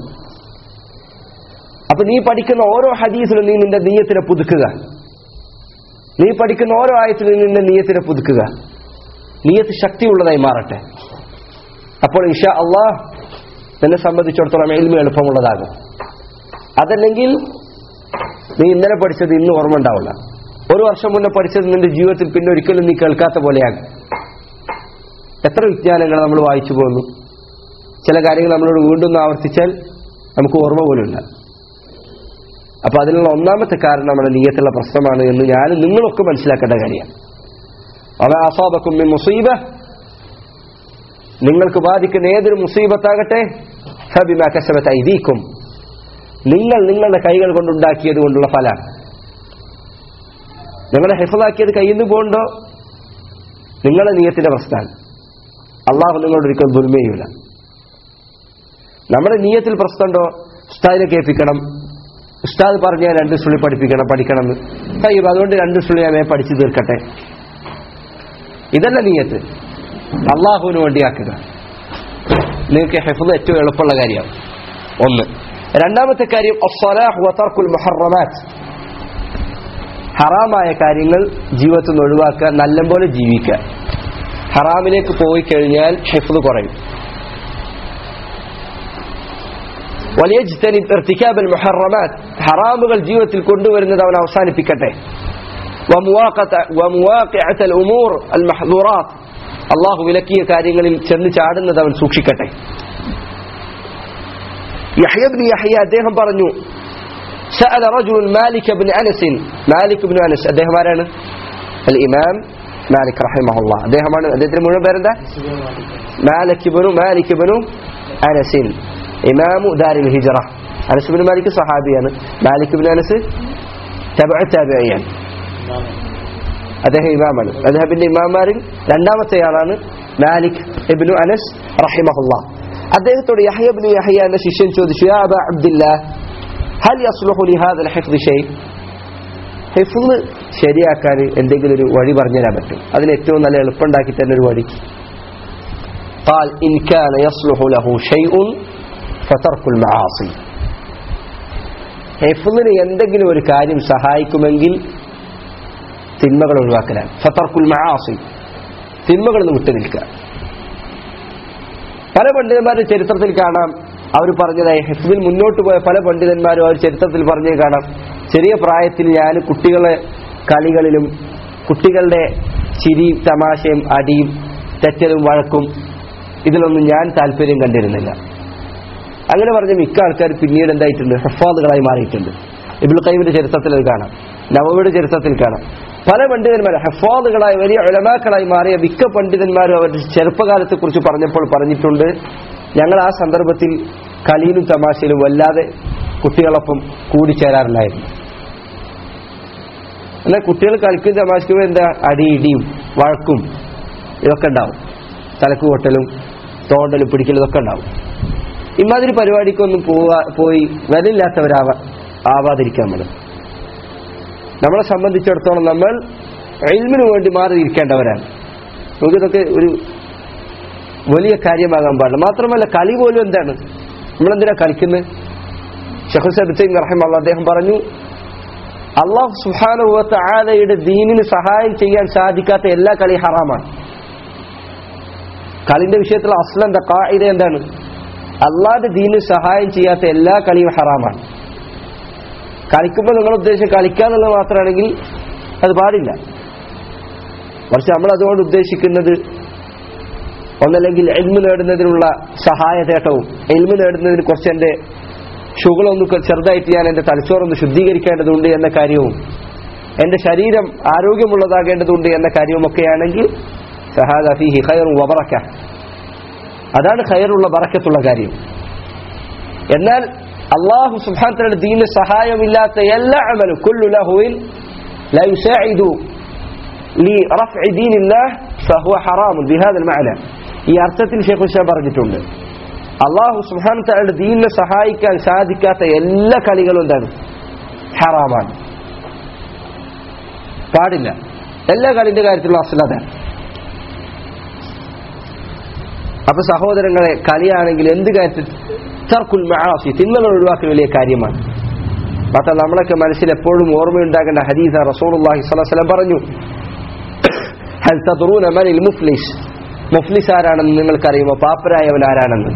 അപ്പൊ നീ പഠിക്കുന്ന ഓരോ ഹദീസിലും നീ നിന്റെ നീയത്തിനെ പുതുക്കുക നീ പഠിക്കുന്ന ഓരോ ആയത്തിൽ നിന്ന് നീയത്തിനെ പുതുക്കുക നീയത്ത് ശക്തിയുള്ളതായി മാറട്ടെ അപ്പോൾ ഇഷാ അള്ളാഹ് നിന്നെ സംബന്ധിച്ചിടത്തോളം എൽമ എളുപ്പമുള്ളതാകും അതല്ലെങ്കിൽ നീ ഇന്നലെ പഠിച്ചത് ഇന്ന് ഓർമ്മ ഉണ്ടാവില്ല ഒരു വർഷം മുന്നേ പഠിച്ചത് നിന്റെ ജീവിതത്തിൽ പിന്നെ ഒരിക്കലും നീ കേൾക്കാത്ത പോലെയാകും എത്ര വിജ്ഞാനങ്ങൾ നമ്മൾ വായിച്ചു പോകുന്നു ചില കാര്യങ്ങൾ നമ്മളോട് വീണ്ടും ഒന്ന് ആവർത്തിച്ചാൽ നമുക്ക് ഓർമ്മ പോലും ഇല്ല അപ്പൊ അതിനുള്ള ഒന്നാമത്തെ കാരണം നമ്മുടെ നീയത്തുള്ള പ്രശ്നമാണ് എന്ന് ഞാനും നിങ്ങളൊക്കെ മനസ്സിലാക്കേണ്ട കാര്യമാണ് അവ അസാബക്കും മുസീബ നിങ്ങൾക്ക് ബാധിക്കുന്ന ഏതൊരു മുസീബത്താകട്ടെ ഫബിമാ കസബത്ത് ഐദീക്കും നിങ്ങൾ നിങ്ങളുടെ കൈകൾ കൊണ്ടുണ്ടാക്കിയത് കൊണ്ടുള്ള ഫലാണ് നിങ്ങളെ ഹെഫലാക്കിയത് കയ്യിൽ നിന്ന് പോകണ്ടോ നിങ്ങളുടെ നീയത്തിന്റെ പ്രശ്നമാണ് അള്ളാഹു നിങ്ങളോട് ഒരിക്കലും ദുൽമയൂല നമ്മുടെ നീയത്തിൽ പ്രശ്നമുണ്ടോ ഉസ്താദിനെ കേൾപ്പിക്കണം ഉസ്താദ് പറഞ്ഞാൽ രണ്ട് സുള്ളി പഠിപ്പിക്കണം പഠിക്കണം എന്ന് കഴിയും അതുകൊണ്ട് രണ്ട് സുള്ളി ഞാൻ പഠിച്ചു തീർക്കട്ടെ ഇതല്ല നീയത്ത് അള്ളാഹുവിന് വേണ്ടിയാക്കുക നിങ്ങൾക്ക് ഹെഫുദ് ഏറ്റവും എളുപ്പമുള്ള കാര്യമാണ് ഒന്ന് രണ്ടാമത്തെ കാര്യം അസ്സലാഹ് വതർക്കുൽ മുഹറമാറ്റ് ഹറാമായ കാര്യങ്ങൾ ജീവിതത്തിൽ നിന്ന് ഒഴിവാക്കുക നല്ലപോലെ ജീവിക്കുക ഹറാമിലേക്ക് പോയി കഴിഞ്ഞാൽ ഹെഫുദ് കുറയും വലിയ ഇർത്തിക്കാബൽ മുഹറമാറ്റ് ഹറാമുകൾ ജീവിതത്തിൽ കൊണ്ടുവരുന്നത് അവൻ അവസാനിപ്പിക്കട്ടെ ഉമൂർ അൽ മഹദൂറാത്ത് അള്ളാഹു വിലക്കിയ കാര്യങ്ങളിൽ ചെന്ന് ചാടുന്നത് അവൻ സൂക്ഷിക്കട്ടെ യഹ്യബ്നി യഹ്യ അദ്ദേഹം പറഞ്ഞു سأل رجل مالك بن أنس مالك بن أنس അദ്ദേഹം ആരാണ് الإمام مالك رحمه الله അദ്ദേഹമാണ് അദ്ദേഹത്തിന്റെ മുഴുവൻ പേരെന്താ മാലിക് ബിനു മാലിക് ബിനു അനസിൻ ഇമാമു ദാരിൽ ഹിജറ അനസ് ബിൻ മാലിക് സഹാബിയാണ് മാലിക് ബിൻ അനസ് തബഅ താബിഇയാണ് അദ്ദേഹം ഇമാമാണ് അദ്ദേഹത്തിന്റെ ഇമാമാരിൽ രണ്ടാമത്തെയാളാണ് മാലിക് ഇബ്നു അനസ് റഹിമഹുല്ല അദ്ദേഹത്തോട് യഹ്യബ്നു യഹ്യ എന്ന ശിഷ്യൻ ചോദിച്ചു യാ അബ അബ്ദുല്ലാ ഹൽ യസ്ലുഹു ലിഹാദൽ ഹിഫ്ദ് ഷൈ ഹിഫ്ദ് ശരിയാക്കാൻ എന്തെങ്കിലും ഒരു വഴി പറഞ്ഞു തരാൻ പറ്റും അതിന് ഏറ്റവും നല്ല എളുപ്പമുണ്ടാക്കി തരുന്ന ഒരു വഴി قال إن كان يصلح له شيء فترك المعاصي ഹിഫ്ദിന് എന്തെങ്കിലും ഒരു കാര്യം സഹായിക്കുമെങ്കിൽ തിന്മകൾ ഒഴിവാക്കലാണ് ഫത്തർക്കുൽ മആസി തിന്മകളിൽ നിന്ന് വിട്ടു നിൽക്കുക പല പണ്ഡിതന്മാരുടെ ചരിത്രത്തിൽ കാണാം അവർ പറഞ്ഞതായി ഹിഫ്ദിൽ മുന്നോട്ട് പോയ പല പണ്ഡിതന്മാരും അവർ ചരിത്രത്തിൽ പറഞ്ഞേ കാണാം ചെറിയ പ്രായത്തിൽ ഞാൻ കുട്ടികളെ കളികളിലും കുട്ടികളുടെ ചിരിയും തമാശയും അടിയും തെറ്റലും വഴക്കും ഇതിലൊന്നും ഞാൻ താല്പര്യം കണ്ടിരുന്നില്ല അങ്ങനെ പറഞ്ഞ മിക്ക ആൾക്കാർ പിന്നീട് എന്തായിട്ടുണ്ട് ഹഫാദുകളായി മാറിയിട്ടുണ്ട് ഇബുൽ കൈമിന്റെ ചരിത്രത്തിൽ അത് കാണാം നവവിയുടെ ചരിത്രത്തിൽ കാണാം പല പണ്ഡിതന്മാർ ഹഫാദുകളായി വലിയ ഉലമാക്കളായി മാറിയ മിക്ക പണ്ഡിതന്മാരും അവരുടെ ചെറുപ്പകാലത്തെ കുറിച്ച് പറഞ്ഞപ്പോൾ പറഞ്ഞിട്ടുണ്ട് ഞങ്ങൾ ആ സന്ദർഭത്തിൽ കളിയിലും തമാശയിലും വല്ലാതെ കുട്ടികളൊപ്പം കൂടിച്ചേരാറില്ലായിരുന്നു എന്നാൽ കുട്ടികൾ കളിക്കും തമാശക്കും എന്താ അടി ഇടിയും വഴക്കും ഇതൊക്കെ ഉണ്ടാവും തലക്ക് കൊട്ടലും തോണ്ടലും പിടിക്കലും ഇതൊക്കെ ഉണ്ടാവും ഇമാതിരി പരിപാടിക്കൊന്നും പോവാ പോയി വരില്ലാത്തവരാവാ ആവാതിരിക്കാൻ നമ്മൾ നമ്മളെ സംബന്ധിച്ചിടത്തോളം നമ്മൾ എൽമിന് വേണ്ടി മാറി ഇരിക്കേണ്ടവരാണ് നമുക്കിതൊക്കെ ഒരു വലിയ കാര്യമാകാൻ പാടില്ല മാത്രമല്ല കളി പോലും എന്താണ് നമ്മളെന്തിനാ കളിക്കുന്നത് ഷഹുസൈൻ റഹിമല്ല അദ്ദേഹം പറഞ്ഞു അള്ളാഹു സുഹാനുഭവത്തെ ആലയുടെ ദീനിന് സഹായം ചെയ്യാൻ സാധിക്കാത്ത എല്ലാ കളി ഹറാമാണ് കളിന്റെ വിഷയത്തിൽ അസ്ലന്റെ കായിക എന്താണ് അള്ളാന്റെ ദീനിന് സഹായം ചെയ്യാത്ത എല്ലാ കളിയും ഹറാമാണ് കളിക്കുമ്പോൾ നിങ്ങൾ ഉദ്ദേശിച്ച് കളിക്കാന്നുള്ളത് മാത്രമാണെങ്കിൽ അത് പാടില്ല പക്ഷെ നമ്മൾ അതുകൊണ്ട് ഉദ്ദേശിക്കുന്നത് ഒന്നല്ലെങ്കിൽ എൽമ് നേടുന്നതിനുള്ള സഹായതേട്ടവും എൽമ് നേടുന്നതിന് കുറച്ച് എൻ്റെ ഷുകളൊന്ന് ചെറുതായിട്ട് ഞാൻ എൻ്റെ തലച്ചോറൊന്ന് ശുദ്ധീകരിക്കേണ്ടതുണ്ട് എന്ന കാര്യവും എൻ്റെ ശരീരം ആരോഗ്യമുള്ളതാകേണ്ടതുണ്ട് എന്ന കാര്യവുമൊക്കെയാണെങ്കിൽ സഹാദ ഫീഹി ഖൈറും വബറക്ക അതാണ് ഖൈറുള്ള ബറക്കത്തുള്ള കാര്യം എന്നാൽ അള്ളാഹു സുബ്ഹാനഹു ദീനിന് സഹായമില്ലാത്ത എല്ലാ അമലും കുല്ലു ലഹുവിൻ لا يساعد لرفع دين الله فهو حرام بهذا المعنى ഈ അർത്ഥത്തിൽ ഷെയ്ഖ് ഹുസൈൻ പറഞ്ഞിട്ടുണ്ട് അള്ളാഹു സുഹാൻ തങ്ങളുടെ ദീനിനെ സഹായിക്കാൻ സാധിക്കാത്ത എല്ലാ കളികളും എന്താണ് ഹറാമാണ് പാടില്ല എല്ലാ കളിന്റെ കാര്യത്തിലുള്ള അസ്ലത അപ്പൊ സഹോദരങ്ങളെ കളിയാണെങ്കിൽ എന്ത് കാര്യത്തിൽ തർക്കുൽ മആസി തിന്മകൾ ഒഴിവാക്കൽ വലിയ കാര്യമാണ് മാത്രം നമ്മളൊക്കെ മനസ്സിൽ എപ്പോഴും ഓർമ്മയുണ്ടാകേണ്ട ഹദീസ റസൂലുള്ളാഹി സ്വല്ലല്ലാഹു അലൈഹി വസല്ലം പറഞ്ഞു ഹൽ തദ്റൂന മനിൽ മുഫ്ലിസ് മുഫ്ലിസ് ആരാണെന്ന് നിങ്ങൾക്കറിയുമോ പാപ്പരായവൻ ആരാണെന്ന്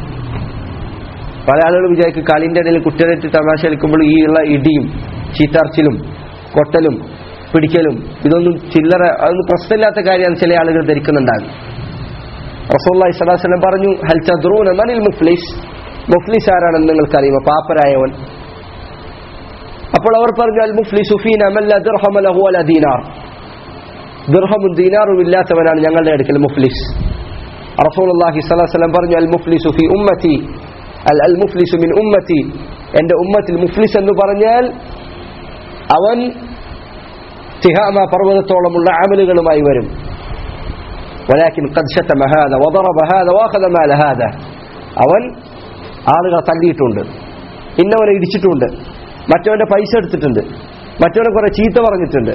പല ആളുകളും വിചാരിക്കും കളിന്റെ ഇടയിൽ കുട്ടികളായിട്ട് തമാശ കളിക്കുമ്പോൾ ഈ ഉള്ള ഇടിയും ചീത്തർച്ചിലും കൊട്ടലും പിടിക്കലും ഇതൊന്നും ചില്ലറ അതൊന്നും പ്രശ്നമില്ലാത്ത കാര്യമാണ് ചില ആളുകൾ ധരിക്കുന്നുണ്ടാകും റസൂള്ളി സ്വലാസ്ലം പറഞ്ഞു ഹൽ ചദ്രൂന മനിൽ മുഫ്ലിസ് മുഫ്ലിസ് ആരാണെന്ന് നിങ്ങൾക്കറിയുമോ പാപ്പരായവൻ അപ്പോൾ അവർ പറഞ്ഞു അൽ മുഫ്ലിസു ഫീന മല്ല ദിർഹമ ലഹു അല ദീനാർ ദിർഹമും ദീനാറും ഇല്ലാത്തവനാണ് ഞങ്ങളുടെ അടുക്കൽ മുഫ്ലിസ് റസൂലുള്ളാഹി സ്വല്ലല്ലാഹു അലൈഹി വസല്ലം പറഞ്ഞു അൽ മുഫ്ലിസു ഫി ഉമ്മത്തി അൽ അൽ മുഫ്ലിസു മിൻ ഉമ്മത്തി എൻ്റെ ഉമ്മത്തിൽ മുഫ്ലിസ് എന്ന് പറഞ്ഞാൽ അവൻ തിഹാമ പർവ്വതത്തോളമുള്ള അമലുകളുമായി വരും ولكن قد شتم هذا وضرب هذا واخذ مال هذا അവൻ ആളുകളെ തല്ലിയിട്ടുണ്ട് ഇന്നവനെ ഇടിച്ചിട്ടുണ്ട് മറ്റവന്റെ പൈസ എടുത്തിട്ടുണ്ട് മറ്റവനെ കുറെ ചീത്ത പറഞ്ഞിട്ടുണ്ട്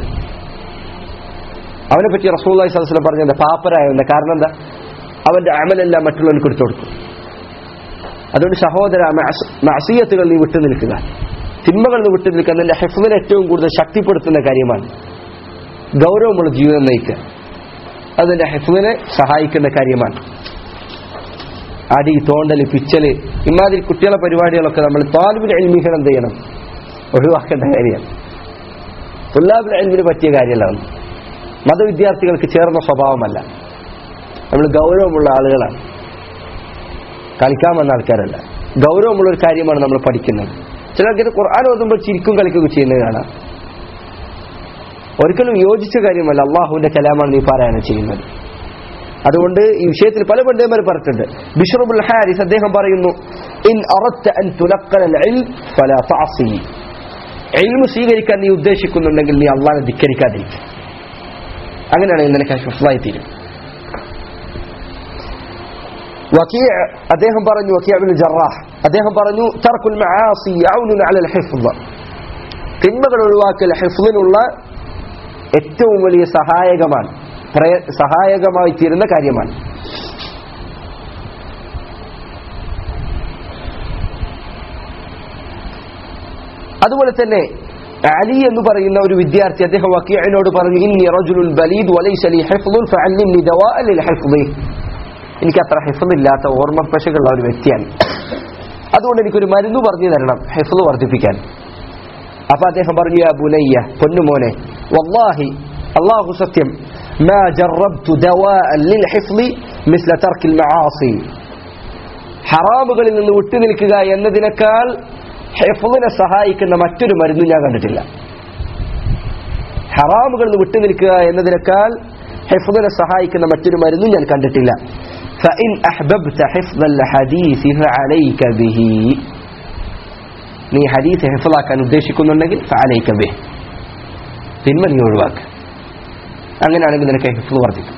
അവനെ പറ്റി റസൂല്ലായി സദസ്സിൽ പറഞ്ഞത് പാപ്പരായവന്റെ കാരണം എന്താ അവന്റെ അമലെല്ലാം മറ്റുള്ളവർക്ക് എടുത്തു കൊടുക്കും അതുകൊണ്ട് സഹോദര മാസിയത്തുകൾ നീ വിട്ടു നിൽക്കുക തിന്മകൾ നീ വിട്ടു നിൽക്കുക നിന്റെ ഹെഫിനെ ഏറ്റവും കൂടുതൽ ശക്തിപ്പെടുത്തുന്ന കാര്യമാണ് ഗൗരവമുള്ള ജീവിതം നയിക്കുക അതിന്റെ ഹെഫിനെ സഹായിക്കുന്ന കാര്യമാണ് അടി തോണ്ടല് പിച്ചല് ഇമാതിരി കുട്ടികളെ പരിപാടികളൊക്കെ നമ്മൾ താലിബിൽ എൽമികൾ എന്ത് ചെയ്യണം ഒഴിവാക്കേണ്ട കാര്യമാണ് തുല്ലാബിൽ എൽമിന് പറ്റിയ കാര്യമല്ല മതവിദ്യാർത്ഥികൾക്ക് ചേർന്ന സ്വഭാവമല്ല നമ്മൾ ഗൗരവമുള്ള ആളുകളാണ് കളിക്കാൻ വന്ന ആൾക്കാരല്ല ഗൗരവമുള്ള ഒരു കാര്യമാണ് നമ്മൾ പഠിക്കുന്നത് ചിലർക്ക് ഖുർആൻ ഓതുമ്പോൾ ചിരിക്കും കളിക്കുകയും ചെയ്യുന്നത് കാണാം ഒരിക്കലും യോജിച്ച കാര്യമല്ല അള്ളാഹുവിന്റെ കലാമാണ് നീ പാരായണം ചെയ്യുന്നത് അതുകൊണ്ട് ഈ വിഷയത്തിൽ പല പണ്ഡിതന്മാർ പറഞ്ഞിട്ടുണ്ട് ബിഷറുബുൽ ഹാരിസ് അദ്ദേഹം പറയുന്നു ഇൻ അറത്ത അൻ തുലക്കൽ ഫലാ തഅസി ഇൽമു സ്വീകരിക്കാൻ നീ ഉദ്ദേശിക്കുന്നുണ്ടെങ്കിൽ നീ അള്ളാഹിനെ ധിക്കരിക്കാതിരിക്കും അങ്ങനെയാണെങ്കിൽ നിനക്ക് ഹിഫ്ലായി തീരും വക്കീഅ അദ്ദേഹം പറഞ്ഞു വക്കീഅബിൻ ജറാഹ് അദ്ദേഹം പറഞ്ഞു തർക്കുൽ മആസി യൗനുൻ അലൽ ഹിഫ്ദ് തിന്മകൾ ഒഴിവാക്കൽ ഹിഫ്ദിനുള്ള ഏറ്റവും വലിയ സഹായകമാണ് സഹായകമായി തീരുന്ന കാര്യമാണ് അതുപോലെ തന്നെ അലി എന്ന് പറയുന്ന ഒരു വിദ്യാർത്ഥി അദ്ദേഹം വക്കീഅനോട് പറഞ്ഞു ഇന്നി റജുലുൽ ബലീദ് വലൈസ ലി ഹിഫ്ദുൻ ഫഅല്ലിംനി ദവാഅ ലിൽ ഹിഫ്ദി എനിക്ക് അത്ര ഹിഫ്ദില്ലാത്ത ഓർമ്മപ്പശകുള്ള ഒരു വ്യക്തിയാണ് അതുകൊണ്ട് എനിക്കൊരു മരുന്ന് പറഞ്ഞു തരണം ഹിഫ്ദ് വർദ്ധിപ്പിക്കാൻ അപ്പൊ അദ്ദേഹം പറഞ്ഞു യാ ബുനയ്യ പൊന്നുമോനെ വല്ലാഹി അല്ലാഹു സത്യം ما جربت دواء للحفظ مثل ترك المعاصي ഹറാമുകളിൽ നിന്ന് വിട്ടുനിൽക്കുക എന്നതിനേക്കാൾ ഹെഫുവിനെ സഹായിക്കുന്ന മറ്റൊരു മരുന്ന് ഞാൻ കണ്ടിട്ടില്ല ഹറാമുകളിൽ നിന്ന് വിട്ടുനിൽക്കുക എന്നതിനേക്കാൾ ഹെഫുവിനെ സഹായിക്കുന്ന മറ്റൊരു മരുന്നും ഞാൻ കണ്ടിട്ടില്ല فإن أحببت حفظ الحديث فعليك به നീ ഹദീസ് ഹിഫലാക്കാൻ ഉദ്ദേശിക്കുന്നുണ്ടെങ്കിൽ ഫഅലൈക ബിഹ് തിന്മ നീ ഒഴിവാക്കുക അങ്ങനെയാണെങ്കിൽ നിനക്ക് ഹിഫ്ല് വർദ്ധിക്കും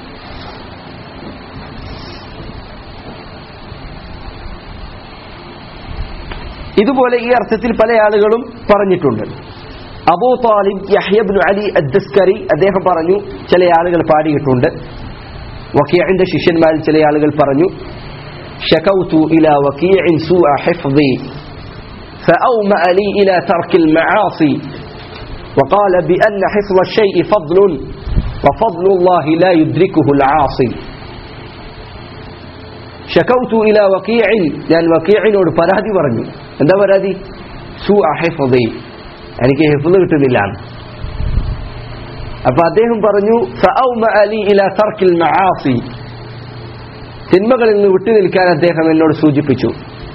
ഇതുപോലെ ഈ അർത്ഥത്തിൽ പല ആളുകളും പറഞ്ഞിട്ടുണ്ട് അബൂ താലിബ് യഹ്യബ്നു അലി അദ്ദസ്കരി അദ്ദേഹം പറഞ്ഞു ചില ആളുകൾ പാടിയിട്ടുണ്ട് വക്കീഇന്റെ ശിഷ്യന്മാരിൽ ചില ആളുകൾ പറഞ്ഞു شكوت إلى وكيع سوء حفظي فأومأ لي إلى ترك المعاصي وقال بأن حفظ الشيء فضل وفضل الله لا يدركه العاصي شكوت إلى وكيع ഞാൻ വക്കീഴിനോട് പരാതി പറഞ്ഞു എന്താ പരാതി സു അഹിഫദി എനിക്ക് ഹിഫ്ദ് കിട്ടുന്നില്ല അപ്പൊ അദ്ദേഹം പറഞ്ഞു അലി ഇല തർക്കിൽ മആസി തിന്മകളിൽ നിന്ന് വിട്ടുനിൽക്കാൻ അദ്ദേഹം എന്നോട് സൂചിപ്പിച്ചു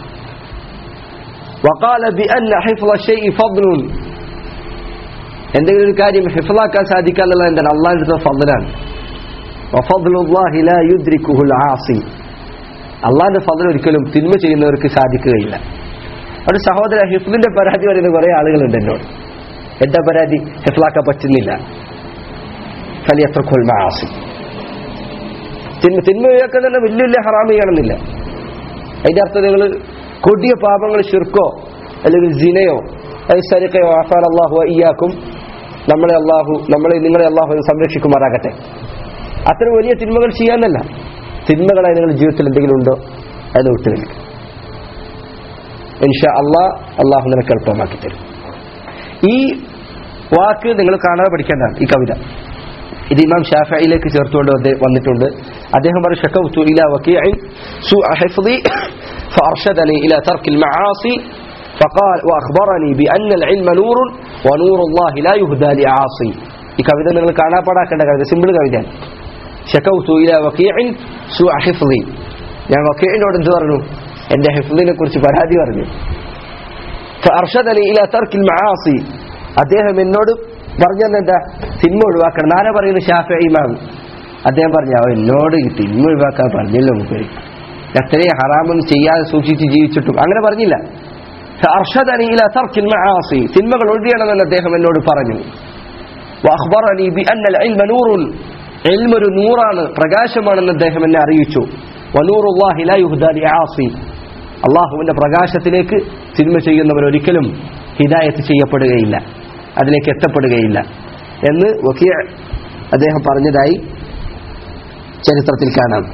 وقال بأن حفظ الشيء فضل എന്തെങ്കിലും ഒരു കാര്യം ഹിഫലാക്കാൻ സാധിക്കാന്നുള്ള എന്താണ് അള്ളാഹിന്റെ അടുത്ത ഫضലാണ് വഫضലുല്ലാഹി ലാ യുദ്രിക്കുഹുൽ ആസി അള്ളാഹിന്റെ ഫضൽ ഒരിക്കലും തിന്മ ചെയ്യുന്നവർക്ക് സാധിക്കുകയില്ല ഒരു സഹോദര ഹിഫ്ലിന്റെ പരാതി പറയുന്ന കുറെ ആളുകളുണ്ട് എന്നോട് എന്താ പരാതി ഹിഫ്ലാക്കാൻ പറ്റുന്നില്ല ഫലിയത്രക്കുൽ മാസി തിന്മ തിന്മ ഒഴിവാക്കാൻ തന്നെ വലിയ വലിയ ഹറാമ് ചെയ്യണമെന്നില്ല അതിന്റെ അർത്ഥം നിങ്ങൾ കൊടിയ പാപങ്ങൾ ശിർക്കോ അല്ലെങ്കിൽ ജിനയോ സരിക്കയോ ആഫാൻ അള്ളാഹു ഇയാക്കും നമ്മളെ അള്ളാഹു നമ്മളെ നിങ്ങളെ അള്ളാഹു സംരക്ഷിക്കുമാറാകട്ടെ അത്ര വലിയ തിന്മകൾ ചെയ്യാനല്ല തിന്മകളായി നിങ്ങളുടെ ജീവിതത്തിൽ എന്തെങ്കിലും ഉണ്ടോ അത് വിട്ടു നിൽക്കുക ഇൻഷാ അള്ളാഹ് അള്ളാഹു നിനക്ക് എളുപ്പമാക്കി തരും ഈ വാക്ക് നിങ്ങൾ കാണാതെ പഠിക്കേണ്ടതാണ് ഈ കവിത ഇത് ഇമാം ഷാഫിയിലേക്ക് ചേർത്തുകൊണ്ട് വന്ന് വന്നിട്ടുണ്ട് അദ്ദേഹം പറഞ്ഞു ഷക്കൗതു ഇലാ വക്കീഇൻ سوء حفظي فأرشدني إلى ترك المعاصي فقال وأخبرني بأن العلم نور ونور الله لا يهدى لعاصي ഈ കവിത നിങ്ങൾ കാണാപ്പാടാക്കേണ്ട കവിത സിമ്പിൾ കവിതയാണ് ഷക്കൗതു ഇലാ വക്കീഇൻ سوء حفظي ഞാൻ വക്കീഇനോട് എന്ത് പറഞ്ഞു എന്റെ ഹിഫ്ദിനെ കുറിച്ച് പരാതി പറഞ്ഞു فأرشدني إلى ترك المعاصي അദ്ദേഹം എന്നോട് പറഞ്ഞെന്താ തിന്മ ഒഴിവാക്കണം നാരാ പറയുന്ന ഷാഫി ഇമാം അദ്ദേഹം പറഞ്ഞു അവ എന്നോട് ഈ തിന്മ ഒഴിവാക്കാൻ പറഞ്ഞല്ലോ നമുക്ക് എത്രയും ഹറാമൊന്നും ചെയ്യാതെ സൂക്ഷിച്ച് ജീവിച്ചിട്ടും അങ്ങനെ പറഞ്ഞില്ല അർഷദനി ഇല തർക്കിൽ മആസി തിന്മകൾ ഒഴിയണമെന്ന് അദ്ദേഹം എന്നോട് പറഞ്ഞു വഅഖ്ബറനി ബിഅന്ന العلم نور علم ഒരു നൂറാണ് പ്രകാശമാണെന്ന് അദ്ദേഹം എന്നെ അറിയിച്ചു വനൂറുല്ലാഹി ലാ യുഹ്ദാ ലിആസി അള്ളാഹുവിന്റെ പ്രകാശത്തിലേക്ക് തിന്മ ചെയ്യുന്നവർ ഒരിക്കലും ഹിദായത്ത് ചെയ്യപ്പെടുകയില്ല അതിലേക്ക് എത്തപ്പെടുകയില്ല എന്ന് വക്കീ അദ്ദേഹം പറഞ്ഞതായി ചരിത്രത്തിൽ കാണാം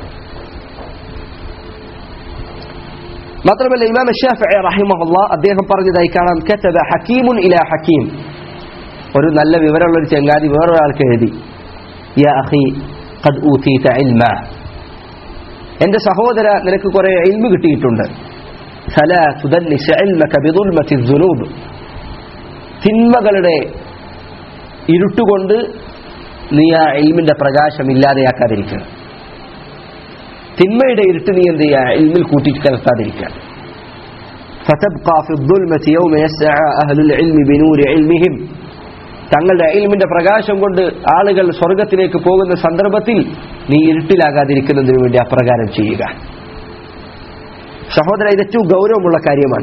മാത്രമല്ല ഇമാം ഷാഫി റഹിമഹുല്ല അദ്ദേഹം പറഞ്ഞതായി കാണാം കത്തബ ഹക്കീമുൻ ഇല ഹക്കീം ഒരു നല്ല വിവരമുള്ള ഒരു ചങ്ങാതി വേറൊരാൾക്ക് എഴുതി യാ അഖി ഖദ് ഊതീത ഇൽമ എന്റെ സഹോദര നിനക്ക് കുറെ ഇൽമ കിട്ടിയിട്ടുണ്ട് فلا تدنس علمك بظلمة الذنوب തിന്മകളുടെ ഇരുട്ടുകൊണ്ട് നീ ആ ഇൽമിന്റെ പ്രകാശം ഇല്ലാതെയാക്കാതിരിക്കുക തിന്മയുടെ ഇരുട്ട് നീ എന്ത് ചെയ്യുക ഇൽമിൽ കൂട്ടി കലർത്താതിരിക്കുക فتبقى في الظلمة يوم يسعى أهل العلم بنور علمهم തങ്ങളുടെ ഇൽമിന്റെ പ്രകാശം കൊണ്ട് ആളുകൾ സ്വർഗത്തിലേക്ക് പോകുന്ന സന്ദർഭത്തിൽ നീ ഇരുട്ടിലാകാതിരിക്കുന്നതിന് വേണ്ടി അപ്രകാരം ചെയ്യുക സഹോദര ഇത് ഏറ്റവും ഗൗരവമുള്ള കാര്യമാണ്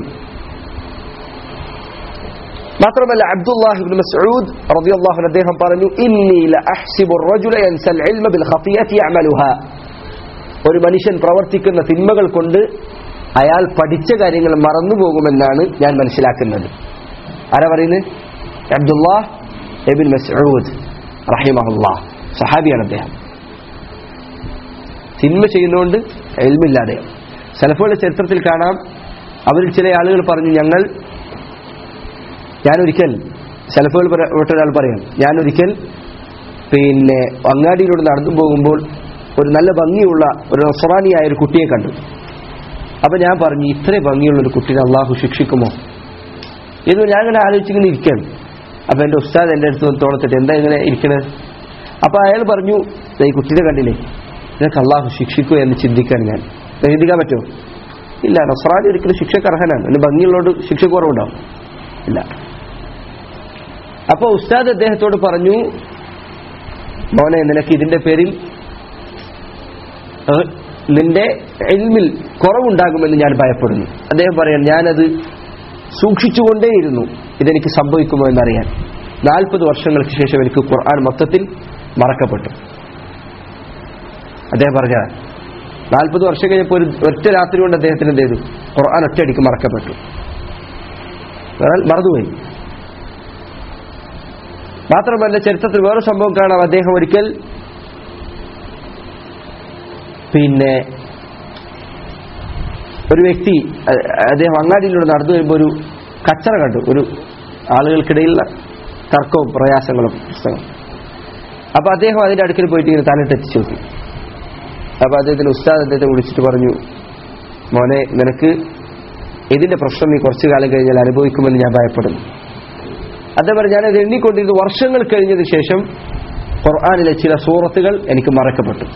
മാത്രമല്ല അബ്ദുല്ലാഹി ഇബ്നു മസ്ഊദ് റളിയല്ലാഹു അൻഹു അദ്ദേഹം പറഞ്ഞു ഇന്നി ലഅഹ്സിബു الرجل ينسى العلم بالخطيئة يعملها ഒരു മനുഷ്യൻ പ്രവർത്തിക്കുന്ന തിന്മകൾ കൊണ്ട് അയാൾ പഠിച്ച കാര്യങ്ങൾ മറന്നു പോകുമെന്നാണ് ഞാൻ മനസ്സിലാക്കുന്നത് ആരാ പറയുന്നത് അബ്ദുല്ലാഹ് ഇബ്നു മസ്ഊദ് റഹിമഹുല്ലാഹ് സഹാബിയാണ് അദ്ദേഹം തിന്മ ചെയ്യുന്നതുകൊണ്ട് എൽമില്ലാതെ സലഫുകളുടെ ചരിത്രത്തിൽ കാണാം അവരിൽ ചില ആളുകൾ പറഞ്ഞു ഞങ്ങൾ ഞാനൊരിക്കൽ സലഫുകൾ ഒരാൾ പറയാം ഞാനൊരിക്കൽ പിന്നെ അങ്ങാടിയിലൂടെ നടന്നു പോകുമ്പോൾ ഒരു നല്ല ഭംഗിയുള്ള ഒരു നൊസറാനിയായ ഒരു കുട്ടിയെ കണ്ടു അപ്പൊ ഞാൻ പറഞ്ഞു ഇത്ര ഭംഗിയുള്ള ഒരു കുട്ടീനെ അള്ളാഹു ശിക്ഷിക്കുമോ എന്ന് ഞാൻ ഇങ്ങനെ ആലോചിച്ചിങ്ങനെ ഇരിക്കണം അപ്പൊ എന്റെ ഉസ്താദ് എന്റെ അടുത്ത് വന്ന് തോളത്തിട്ട് എന്താ ഇങ്ങനെ ഇരിക്കണത് അപ്പൊ അയാൾ പറഞ്ഞു "ദേ ഈ കുട്ടീനെ കണ്ടില്ലേ നിനക്ക് അള്ളാഹു ശിക്ഷിക്കുമോ എന്ന് ചിന്തിക്കാൻ ഞാൻ ചിന്തിക്കാൻ പറ്റുമോ ഇല്ല നസ്രാനി ഒരിക്കലും ശിക്ഷക്ക് അർഹനാണ് അതിന് ഭംഗിയുള്ളോട് ശിക്ഷ കുറവുണ്ടാവും ഇല്ല അപ്പൊ ഉസ്താദ് അദ്ദേഹത്തോട് പറഞ്ഞു മോനെ നിനക്ക് ഇതിന്റെ പേരിൽ ഏഹ്, നിന്റെ എൽമിൽ കുറവുണ്ടാകുമെന്ന് ഞാൻ ഭയപ്പെടുന്നു അദ്ദേഹം പറയാൻ ഞാനത് സൂക്ഷിച്ചുകൊണ്ടേയിരുന്നു ഇതെനിക്ക് സംഭവിക്കുമോ എന്നറിയാൻ നാൽപ്പത് വർഷങ്ങൾക്ക് ശേഷം എനിക്ക് ഖുർആൻ മൊത്തത്തിൽ മറക്കപ്പെട്ടു അദ്ദേഹം പറഞ്ഞ നാൽപ്പത് വർഷം കഴിഞ്ഞപ്പോൾ ഒരു ഒറ്റ രാത്രി കൊണ്ട് അദ്ദേഹത്തിന് എന്ത് ചെയ്തു ഖുർആൻ ഒറ്റയടിക്ക് മറക്കപ്പെട്ടു എന്നാൽ മറന്നുപോയി മാത്രമല്ല ചരിത്രത്തിൽ വേറെ സംഭവം കാണാം അദ്ദേഹം ഒരിക്കൽ പിന്നെ ഒരു വ്യക്തി അ- അദ്ദേഹം അങ്ങാടിയിലൂടെ നടന്നു വരുമ്പോൾ ഒരു കച്ചറ കണ്ടു ഒരു ആളുകൾക്കിടയിലുള്ള തർക്കവും പ്രയാസങ്ങളും പ്രശ്നങ്ങളും അപ്പൊ അദ്ദേഹം അതിന്റെ അടുക്കൽ പോയിട്ട് ഇങ്ങനെ തല തെറ്റിച്ചു നോക്കി അപ്പൊ അദ്ദേഹത്തിന് ഉസ്താദ് അദ്ദേഹത്തെ വിളിച്ചിട്ട് പറഞ്ഞു മോനെ നിനക്ക് ഇതിന്റെ പ്രശ്നം നീ കുറച്ചു കാലം കഴിഞ്ഞാൽ അനുഭവിക്കുമെന്ന് ഞാൻ ഭയപ്പെടുന്നു അദ്ദേഹം പറഞ്ഞു ഞാനത് എണ്ണിക്കൊണ്ടിരുന്നു വർഷങ്ങൾ കഴിഞ്ഞതിന് ശേഷം ഖുർആാനിലെ ചില സൂറത്തുകൾ എനിക്ക് മറക്കപ്പെട്ടു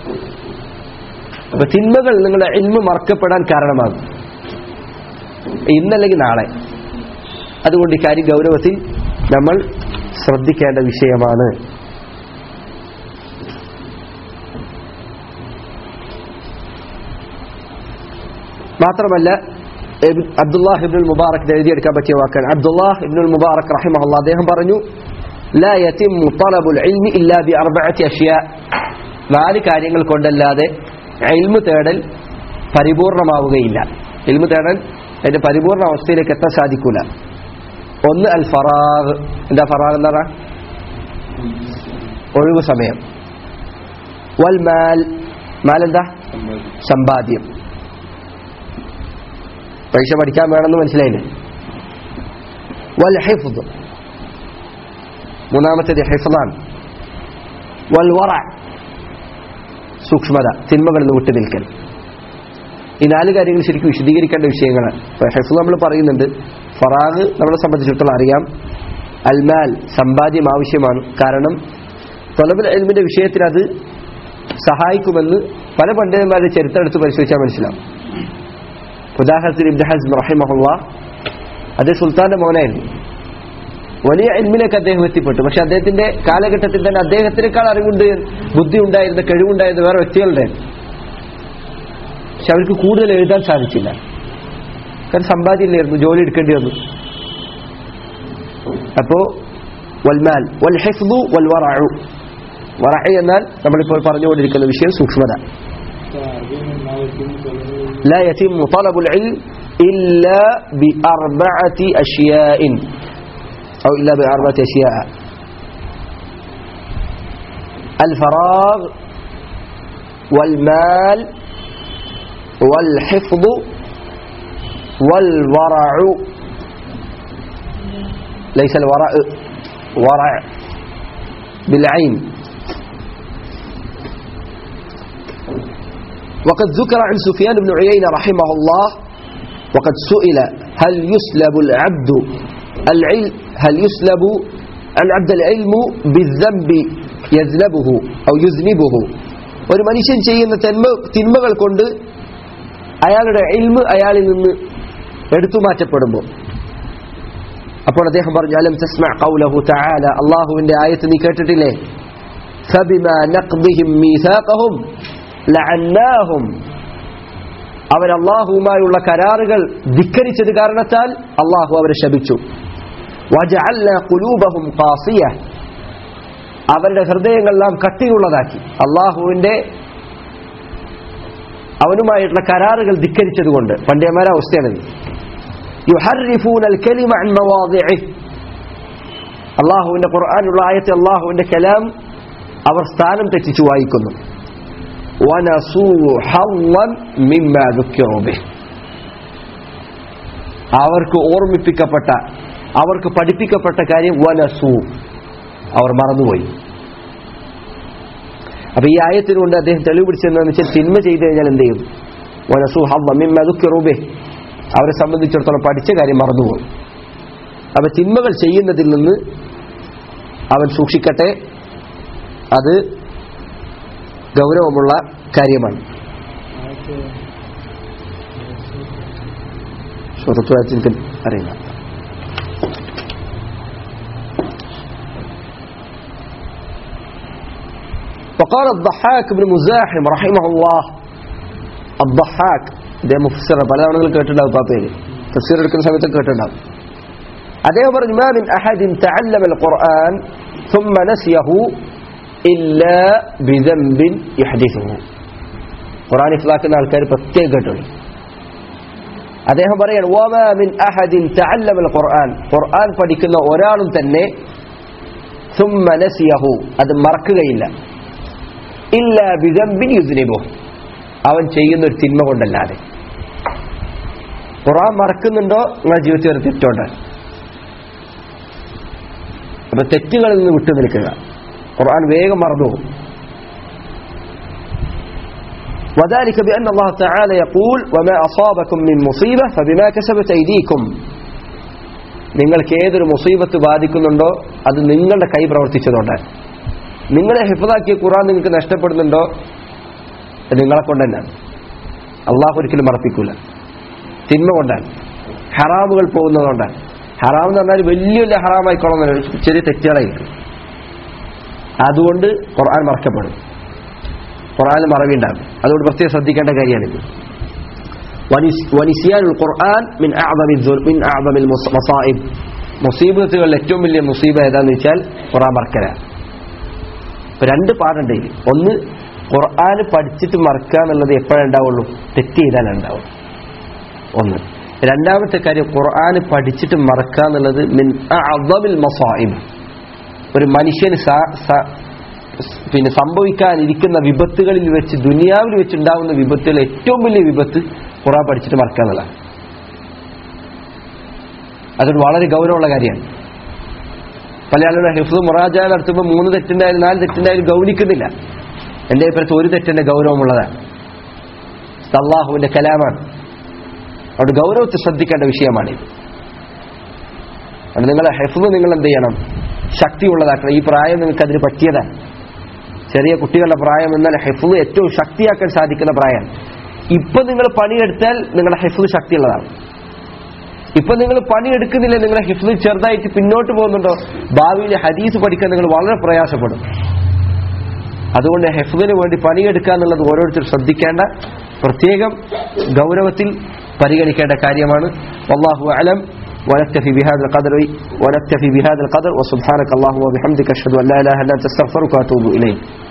അപ്പൊ തിന്മകൾ നിങ്ങളുടെ ഇൽമ മറക്കപ്പെടാൻ കാരണമാകും ഇന്നല്ലെങ്കിൽ നാളെ അതുകൊണ്ട് ഈ കാര്യം ഗൗരവത്തിൽ നമ്മൾ ശ്രദ്ധിക്കേണ്ട വിഷയമാണ് മാത്രമല്ല ഇബ്- അബ്ദുല്ലാഹ് ഇബ്നുൽ മുബാറക് എഴുതിയെടുക്കാൻ പറ്റിയ വാക്കാണ് അബ്ദുല്ലാഹ് ഇബ്നുൽ മുബാറക് റഹിമഹുല്ല അദ്ദേഹം പറഞ്ഞു لا يتم طلب العلم إلا بأربعة أشياء നാല് കാര്യങ്ങൾ കൊണ്ടല്ലാതെ ഇൽമു തേടൽ പരിപൂർണമാവുകയില്ല ഇൽമു തേടൽ അതിന്റെ പരിപൂർണ അവസ്ഥയിലേക്ക് എത്താൻ സാധിക്കൂല ഒന്ന് അൽ ഫറാഗ് എന്താ ഫറാഗ് എന്താ പറയാ ഒഴിവ് സമയം വൽ മാൽ മാൽ എന്താ സമ്പാദ്യം പൈസ പഠിക്കാൻ വേണമെന്ന് മനസ്സിലായില്ലേ വൽ ഹിഫ്ദ് മൂന്നാമത്തേത് ഹിഫ്ലാണ് വൽ വറ സൂക്ഷ്മത തിന്മകളിൽ നിന്ന് വിട്ടു നിൽക്കൽ ഈ നാല് കാര്യങ്ങൾ ശരിക്കും വിശദീകരിക്കേണ്ട വിഷയങ്ങളാണ് ഹെഫ് നമ്മൾ പറയുന്നുണ്ട് ഫറാഗ് നമ്മളെ സംബന്ധിച്ചിടത്തോളം അറിയാം അൽമാൽ സമ്പാദ്യം ആവശ്യമാണ് കാരണം തൊലബുൽ എൽമിന്റെ വിഷയത്തിൽ അത് സഹായിക്കുമെന്ന് പല പണ്ഡിതന്മാരുടെ ചരിത്രം എടുത്ത് പരിശോധിച്ചാൽ മനസ്സിലാവും ഉദാഹരണത്തിന് ഇബ്ദു ഹസ്ം റഹിമഹുള്ള അത് സുൽത്താന്റെ മോനായിരുന്നു വലിയ എൽമിലേക്ക് അദ്ദേഹം എത്തിപ്പെട്ടു പക്ഷെ അദ്ദേഹത്തിന്റെ കാലഘട്ടത്തിൽ തന്നെ അദ്ദേഹത്തിനേക്കാൾ അറിവുണ്ട് ബുദ്ധി ഉണ്ടായിരുന്ന കഴിവുണ്ടായിരുന്ന വേറെ വ്യക്തികളുടെ പക്ഷെ അവർക്ക് കൂടുതൽ എഴുതാൻ സാധിച്ചില്ല കാരണം സമ്പാദ്യമില്ലായിരുന്നു ജോലി എടുക്കേണ്ടി വന്നു അപ്പോ വൽമാൽ വൽ ഹിഫ്ദു വൽ വറഉ വറഅ എന്നാൽ നമ്മളിപ്പോൾ പറഞ്ഞുകൊണ്ടിരിക്കുന്ന വിഷയം സൂക്ഷ്മത لا يتم طلب العلم إلا بأربعة أشياء أو إلا بأربعة أشياء الفراغ والمال والحفظ والورع ليس الورع ورع بالعين وقد ذكر عن سفيان بن عيينة رحمه الله وقد سئل هل يسلب العبد العلم هل يسلب العبد العلم بالذنب يذنبه أو يذنبه ഒരു മനുഷ്യൻ ചെയ്യുന്ന തിന്മ തിന്മകൾ കൊണ്ട് അയാളുടെ ഇൽമ് അയാളിൽ നിന്ന് എടുത്തു മാറ്റപ്പെടുമ്പോൾ അപ്പോൾ അദ്ദേഹം പറഞ്ഞു അലം തസ്മഅ ഖൗലഹു തആല അല്ലാഹുവിന്റെ ആയത്ത് നീ കേട്ടിട്ടില്ലേ ഫബിമാ നഖ്ദിഹിം മീസാഖഹും ലഅന്നാഹും അവർ അള്ളാഹുവുമായുള്ള കരാറുകൾ ധിക്കരിച്ചത് കാരണത്താൽ അള്ളാഹു അവരെ ശപിച്ചു വജഅൽനാ ഖുലൂബഹും ഖാസിയ അവരുടെ ഹൃദയങ്ങളെല്ലാം കട്ടിയുള്ളതാക്കി അള്ളാഹുവിന്റെ അവനുമായിട്ടുള്ള കരാറുകൾ ധിക്കരിച്ചതുകൊണ്ട് പണ്ഡിതന്മാരെ അവസ്ഥയാണിത് യുഹർരിഫൂന അൽ കലിമ അൻ മവാദിഇ അള്ളാഹുവിന്റെ ഖുർആനുള്ള ആയത്തെ അള്ളാഹുവിന്റെ കലാം അവർ സ്ഥാനം തെറ്റിച്ചു വായിക്കുന്നു وَنَسُوا حَظًّا مِمَّا ذُكِّرُوا بِهِ അവർക്ക് ഓർമ്മിപ്പിക്കപ്പെട്ട അവർക്ക് പഠിപ്പിക്കപ്പെട്ട കാര്യം വനസു അവർ മറന്നുപോയി അപ്പൊ ഈ ആയത്തിനുകൊണ്ട് അദ്ദേഹം തെളിവ് പിടിച്ചതെന്ന് വെച്ചാൽ തിന്മ ചെയ്തു കഴിഞ്ഞാൽ എന്ത് ചെയ്യും വനസു ഹബ്ബിറൂബെ അവരെ സംബന്ധിച്ചിടത്തോളം പഠിച്ച കാര്യം മറന്നുപോയി അപ്പൊ തിന്മകൾ ചെയ്യുന്നതിൽ നിന്ന് അവൻ സൂക്ഷിക്കട്ടെ അത് ഗൗരവമുള്ള കാര്യമാണ് സുഹൃത്തു എനിക്ക് അറിയില്ല وقال الضحاك بن مزاحم رحمه الله الضحاك അദ്ദേഹം മുഫ്സർ പല ആളുകൾ കേട്ടിട്ടുണ്ടാവും ആ പേര് തഫ്സീർ എടുക്കുന്ന സമയത്ത് കേട്ടിട്ടുണ്ടാവും അദ്ദേഹം പറഞ്ഞു ما من أحد تعلم القرآن ثم نسيه إلا بذنب يحدثه ഖുർആൻ ഇഫ്ലാക്കുന്ന ആൾക്കാർ പ്രത്യേകം കേട്ടുള്ളൂ അദ്ദേഹം പറയാണ് وما من أحد تعلم القرآن ഖുർആൻ പഠിക്കുന്ന ഒരാളും തന്നെ ثم نسيه അത് മറക്കുകയില്ല ഇല്ല ബിദംബിൻ യുദ്നിബു അവൻ ചെയ്യുന്ന ഒരു തിന്മ കൊണ്ടല്ലാതെ ഖുറാൻ മറക്കുന്നുണ്ടോ നിങ്ങളുടെ ജീവിതത്തിൽ ഒരു തെറ്റുണ്ട് അപ്പൊ തെറ്റുകളിൽ നിന്ന് വിട്ടു നിൽക്കുക ഖുർആൻ വേഗം മറന്നു പോകും وذلك بأن الله تعالى يقول وما أصابكم من مصيبة فبما كسبت أيديكم നിങ്ങൾക്ക് ഏതൊരു മുസീബത്ത് ബാധിക്കുന്നുണ്ടോ അത് നിങ്ങളുടെ കൈ പ്രവർത്തിച്ചതുകൊണ്ട് നിങ്ങളെ ഹിഫതാക്കിയ ഖുറാൻ നിങ്ങൾക്ക് നഷ്ടപ്പെടുന്നുണ്ടോ അത് നിങ്ങളെ കൊണ്ട് തന്നെയാണ് അള്ളാഹു ഒരിക്കലും മറപ്പിക്കൂല തിന്മ കൊണ്ടാണ് ഹറാമുകൾ പോകുന്നതുകൊണ്ടാണ് ഹറാം എന്ന് പറഞ്ഞാൽ വലിയ വലിയ ഹറാമായിക്കോളന്നില്ല ചെറിയ തെറ്റുകളായിരിക്കും അതുകൊണ്ട് ഖുർആൻ മറക്കപ്പെടും ഖുർആൻ മറവിണ്ടാകും അതുകൊണ്ട് പ്രത്യേകം ശ്രദ്ധിക്കേണ്ട കാര്യമാണിത് വനിസിയാനുൽ ഖുർആൻ മിൻ അഅദമി മിൻ അഅദമിൽ മസായിബ് മുസീബത്തുകളിൽ ഏറ്റവും വലിയ മുസീബ ഏതാന്ന് വെച്ചാൽ ഖുർആൻ മറക്കലാണ് ഇപ്പൊ രണ്ട് പാടുണ്ട് ഇതിൽ ഒന്ന് ഖുർആൻ പഠിച്ചിട്ട് മറക്കുക എന്നുള്ളത് എപ്പോഴേ ഉണ്ടാവുള്ളൂ തെറ്റ് ചെയ്താലേ ഉണ്ടാവും ഒന്ന് രണ്ടാമത്തെ കാര്യം ഖുർആൻ പഠിച്ചിട്ട് മറക്കുക എന്നുള്ളത് മിൻ അഅദമിൽ മസായിബ് ഒരു മനുഷ്യന് സ- സ- പിന്നെ സംഭവിക്കാനിരിക്കുന്ന വിപത്തുകളിൽ വെച്ച് ദുനിയാവിൽ വെച്ചുണ്ടാകുന്ന വിപത്തുകൾ ഏറ്റവും വലിയ വിപത്ത് ഖുർആൻ പഠിച്ചിട്ട് മറക്കുക എന്നുള്ളതാണ് അതൊരു വളരെ ഗൗരവമുള്ള കാര്യമാണ് പല ആളുകളും ഹിഫ്സ് മുറാജ നടത്തുമ്പോൾ മൂന്ന് തെറ്റുണ്ടായാലും നാല് തെറ്റുണ്ടായാലും ഗൗനിക്കുന്നില്ല എന്റെ അഭിപ്രായത്തിൽ ഒരു തെറ്റിന്റെ ഗൗരവമുള്ളതാണ് ഇത് അള്ളാഹുവിന്റെ കലാമാണ് അവിടെ ഗൗരവത്തെ ശ്രദ്ധിക്കേണ്ട വിഷയമാണിത് അത് നിങ്ങളെ ഹെഫ്സ് നിങ്ങൾ എന്ത് ചെയ്യണം ശക്തിയുള്ളതാക്കണം ഈ പ്രായം നിങ്ങൾക്ക് അതിന് പറ്റിയതാണ് ചെറിയ കുട്ടികളുടെ പ്രായം എന്നാൽ ഹെഫ്സ് ഏറ്റവും ശക്തിയാക്കാൻ സാധിക്കുന്ന പ്രായമാണ് ഇപ്പൊ നിങ്ങൾ പണിയെടുത്താൽ നിങ്ങളുടെ ഹെഫ്സ് ശക്തിയുള്ളതാണ് ഇപ്പൊ നിങ്ങൾ പണിയെടുക്കുന്നില്ല നിങ്ങളുടെ ഹിഫ്സ് ചെറുതായിട്ട് പിന്നോട്ട് പോകുന്നുണ്ടോ ഭാവിയിൽ ഹദീസ് പഠിക്കാൻ നിങ്ങൾ വളരെ പ്രയാസപ്പെടും അതുകൊണ്ട് ഹെഫ്ദിന് വേണ്ടി പണിയെടുക്കുക എന്നുള്ളത് ഓരോരുത്തർ ശ്രദ്ധിക്കേണ്ട പ്രത്യേകം ഗൗരവത്തിൽ പരിഗണിക്കേണ്ട കാര്യമാണ് والله أعلم ونكتفي بهذا القدر ونكتفي بهذا القدر وسبحانك اللهم وبحمدك أشهد أن لا إله إلا أنت أستغفرك وأتوب إليك